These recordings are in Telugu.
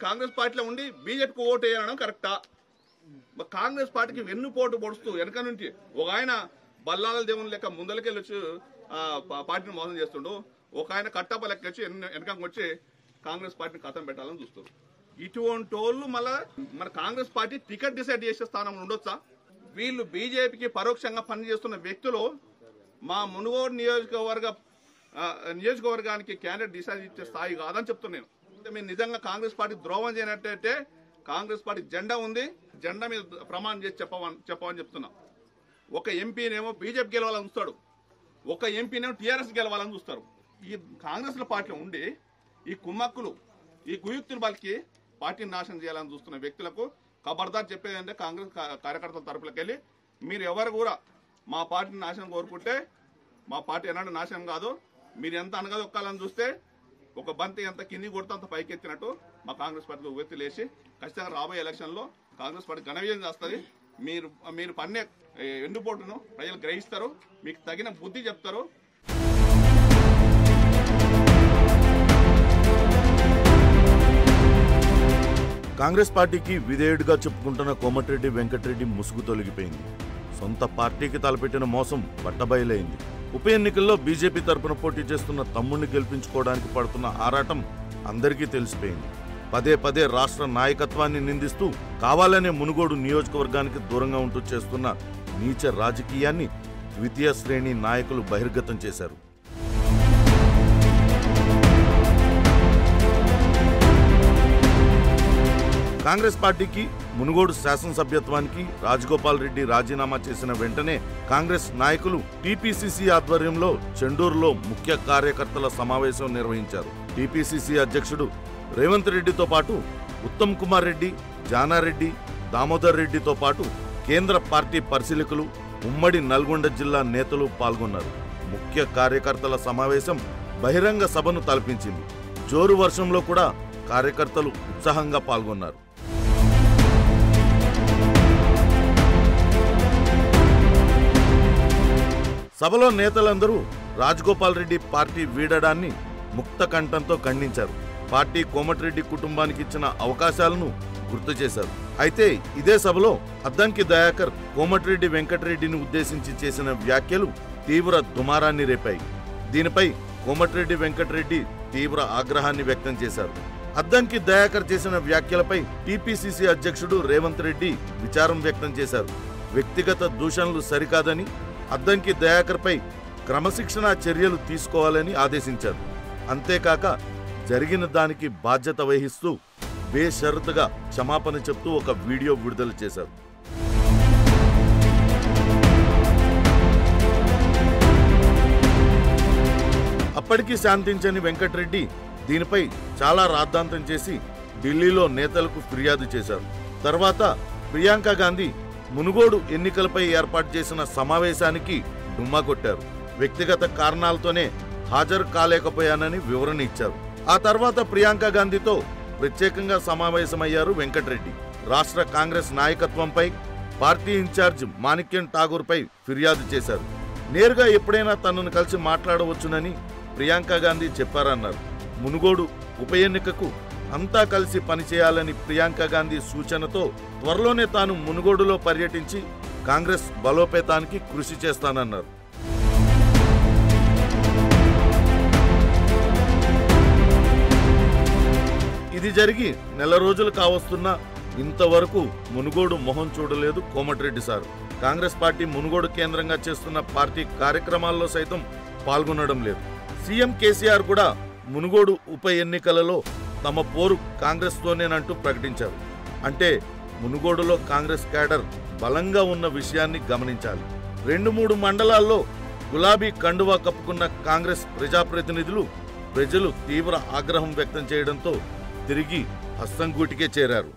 కాంగ్రెస్ పార్టీలో ఉండి బీజేపీకి ఓటు వేయడం కరెక్టా మరి కాంగ్రెస్ పార్టీకి వెన్నుపోటు పొడుస్తూ వెనక నుంచి ఒక ఆయన బల్లాల దేవుని లెక్క ముందలకెళ్ళి వచ్చి ఆ, పా- పార్టీని మోసం చేస్తుండు ఒక ఆయన కట్టప్ప లెక్క వచ్చి వెన- వెనకకు వచ్చి కాంగ్రెస్ పార్టీని కథం పెట్టాలని చూస్తారు ఇటువంటి వాళ్ళు మళ్ళా మన కాంగ్రెస్ పార్టీ టికెట్ డిసైడ్ చేసే స్థానంలో ఉండొచ్చా వీళ్ళు బీజేపీకి పరోక్షంగా పనిచేస్తున్న వ్యక్తులు మా మునుగోడు నియోజకవర్గ ఆ, నియోజకవర్గానికి క్యాండిడేట్ డిసైడ్ ఇచ్చే స్థాయి కాదని చెప్తున్నాను అంటే మీరు నిజంగా కాంగ్రెస్ పార్టీ ద్రోహం చేయనట్టయితే కాంగ్రెస్ పార్టీ జెండా ఉంది జెండా మీద ప్రమాణం చేసి చెప్పమని చెప్పమని చెప్తున్నా ఒక ఎంపీనేమో బీజేపీ గెలవాలని చూస్తాడు ఒక ఎంపీనేమో టీఆర్ఎస్ గెలవాలని చూస్తారు ఈ కాంగ్రెస్ పార్టీలో ఉండి ఈ కుమ్మక్కులు ఈ కుయుక్తుల బలికి పార్టీని నాశనం చేయాలని చూస్తున్న వ్యక్తులకు ఖబర్దార్ చెప్పేది అంటే కాంగ్రెస్ కా- కార్యకర్తల తరపులకు వెళ్ళి మీరు ఎవరు కూడా మా పార్టీని నాశనం కోరుకుంటే మా పార్టీ ఎలాంటి నాశనం కాదు మీరు ఎంత అనగదొక్కాలని చూస్తే ఒక బంతి ఎంత కింది కొడితే అంత పైకి ఎత్తినట్టు మా కాంగ్రెస్ పార్టీ ఉవ్వెత్తి లేచి ఖచ్చితంగా రాబోయే ఎలక్షన్లో కాంగ్రెస్ పార్టీ ఘన విజయం చేస్తుంది మీరు మీరు పన్నే ఏ, ఎండుపోటును ప్రజలు గ్రహిస్తారు మీకు తగిన బుద్ధి చెప్తారు కాంగ్రెస్ పార్టీకి విధేయుడిగా చెప్పుకుంటున్న కోమటిరెడ్డి వెంకటరెడ్డి ముసుగు తొలగిపోయింది సొంత పార్టీకి తలపెట్టిన మోసం బట్టబయలైంది ఉప ఎన్నికల్లో బీజేపీ తరపున పోటీ చేస్తున్న తమ్ముడిని గెలిపించుకోవడానికి పడుతున్న ఆరాటం అందరికీ తెలిసిపోయింది పదే పదే రాష్ట్ర నాయకత్వాన్ని నిందిస్తూ కావాలనే మునుగోడు నియోజకవర్గానికి దూరంగా ఉంటూ చేస్తున్న నీచ రాజకీయాన్ని ద్వితీయ శ్రేణి నాయకులు బహిర్గతం చేశారు కాంగ్రెస్ పార్టీకి మునుగోడు శాసనసభ్యత్వానికి రాజగోపాల్ రెడ్డి రాజీనామా చేసిన వెంటనే కాంగ్రెస్ నాయకులు టీపీసీసీ ఆధ్వర్యంలో చెండూరులో ముఖ్య కార్యకర్తల సమావేశం నిర్వహించారు టీపీసీసీ అధ్యక్షుడు రేవంత్ రెడ్డితో పాటు ఉత్తమ్ కుమార్ రెడ్డి జానారెడ్డి దామోదర్ రెడ్డితో పాటు కేంద్ర పార్టీ పరిశీలకులు ఉమ్మడి నల్గొండ జిల్లా నేతలు పాల్గొన్నారు ముఖ్య కార్యకర్తల సమావేశం బహిరంగ సభను తలపించింది జోరు వర్షంలో కూడా కార్యకర్తలు ఉత్సాహంగా పాల్గొన్నారు సభలో నేతలందరూ రాజగోపాల్ రెడ్డి పార్టీ వీడడాన్ని ముక్త కంఠంతో ఖండించారు పార్టీ కోమటిరెడ్డి కుటుంబానికి ఇచ్చిన అవకాశాలను గుర్తు చేశారు అయితే ఇదే సభలో అద్దంకి దయాకర్ కోమటిరెడ్డి వెంకటరెడ్డిని ఉద్దేశించి చేసిన వ్యాఖ్యలు తీవ్ర దుమారాన్ని రేపాయి దీనిపై కోమటిరెడ్డి వెంకటరెడ్డి తీవ్ర ఆగ్రహాన్ని వ్యక్తం చేశారు అద్దంకి దయాకర్ చేసిన వ్యాఖ్యలపై టీపీసీసీ అధ్యక్షుడు రేవంత్ రెడ్డి విచారం వ్యక్తం చేశారు వ్యక్తిగత దూషణలు సరికాదని అద్దంకి దయాకర్పై క్రమశిక్షణ చర్యలు తీసుకోవాలని ఆదేశించారు అంతేకాక జరిగిన దానికి బాధ్యత వహిస్తూ బేషరతుగా క్షమాపణ చెప్తూ ఒక వీడియో విడుదల చేశారు అప్పటికీ శాంతించని వెంకటరెడ్డి దీనిపై చాలా రాద్ధాంతం చేసి ఢిల్లీలో నేతలకు ఫిర్యాదు చేశారు తర్వాత ప్రియాంక గాంధీ మునుగోడు ఎన్నికలపై ఏర్పాటు చేసిన సమావేశానికి డుమ్మా కొట్టారు వ్యక్తిగత కారణాలతోనే హాజరు కాలేకపోయానని వివరణ ఇచ్చారు ఆ తర్వాత ప్రియాంక గాంధీతో ప్రత్యేకంగా సమావేశమయ్యారు వెంకటరెడ్డి రాష్ట్ర కాంగ్రెస్ నాయకత్వంపై పార్టీ ఇన్ఛార్జ్ మాణిక్యం ఠాగూర్పై ఫిర్యాదు చేశారు నేరుగా ఎప్పుడైనా తనను కలిసి మాట్లాడవచ్చునని ప్రియాంక గాంధీ చెప్పారన్నారు మునుగోడు ఉప ఎన్నికకు అంతా కలిసి పనిచేయాలని ప్రియాంక గాంధీ సూచనతో త్వరలోనే తాను మునుగోడులో పర్యటించి కాంగ్రెస్ బలోపేతానికి కృషి చేస్తానన్నారు ఇది జరిగి నెల రోజులు కావస్తున్నా ఇంతవరకు మునుగోడు మొహం చూడలేదు కోమటిరెడ్డి సార్ కాంగ్రెస్ పార్టీ మునుగోడు కేంద్రంగా చేస్తున్న పార్టీ కార్యక్రమాల్లో సైతం పాల్గొనడం లేదు సీఎం కేసీఆర్ కూడా మునుగోడు ఉప ఎన్నికలలో తమ పోరు కాంగ్రెస్తోనేనంటూ ప్రకటించారు అంటే మునుగోడులో కాంగ్రెస్ క్యాడర్ బలంగా ఉన్న విషయాన్ని గమనించాలి రెండు మూడు మండలాల్లో గులాబీ కండువా కప్పుకున్న కాంగ్రెస్ ప్రజాప్రతినిధులు ప్రజలు తీవ్ర ఆగ్రహం వ్యక్తం చేయడంతో తిరిగి హస్తంగూటికే చేరారు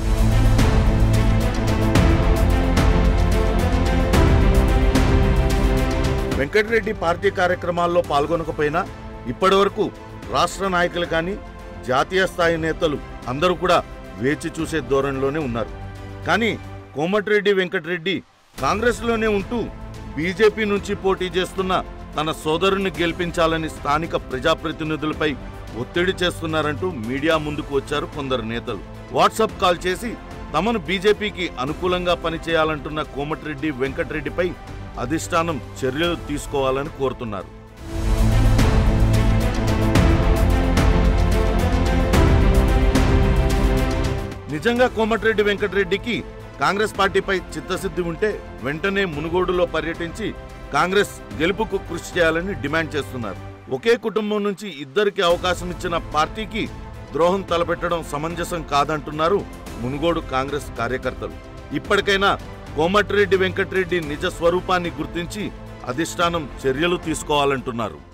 వెంకటరెడ్డి పార్టీ కార్యక్రమాల్లో పాల్గొనకపోయినా ఇప్పటివరకు రాష్ట్ర నాయకులు కానీ జాతీయ స్థాయి నేతలు అందరూ కూడా వేచి చూసే ధోరణిలోనే ఉన్నారు కానీ కోమటిరెడ్డి వెంకటరెడ్డి కాంగ్రెస్లోనే ఉంటూ బీజేపీ నుంచి పోటీ చేస్తున్న తన సోదరుని గెలిపించాలని స్థానిక ప్రజాప్రతినిధులపై ఒత్తిడి చేస్తున్నారంటూ మీడియా ముందుకు వచ్చారు కొందరు నేతలు వాట్సాప్ కాల్ చేసి తమను బీజేపీకి అనుకూలంగా పనిచేయాలంటున్న కోమటిరెడ్డి వెంకటరెడ్డిపై అధిష్టానం చర్యలు తీసుకోవాలని కోరుతున్నారు నిజంగా కోమటిరెడ్డి వెంకటరెడ్డికి కాంగ్రెస్ పార్టీపై చిత్తశుద్ధి ఉంటే వెంటనే మునుగోడులో పర్యటించి కాంగ్రెస్ గెలుపుకు కృషి చేయాలని డిమాండ్ చేస్తున్నారు ఒకే కుటుంబం నుంచి ఇద్దరికి అవకాశం ఇచ్చిన పార్టీకి ద్రోహం తలపెట్టడం సమంజసం కాదంటున్నారు మునుగోడు కాంగ్రెస్ కార్యకర్తలు ఇప్పటికైనా కోమటిరెడ్డి వెంకటరెడ్డి నిజ స్వరూపాన్ని గుర్తించి అధిష్టానం చర్యలు తీసుకోవాలంటున్నారు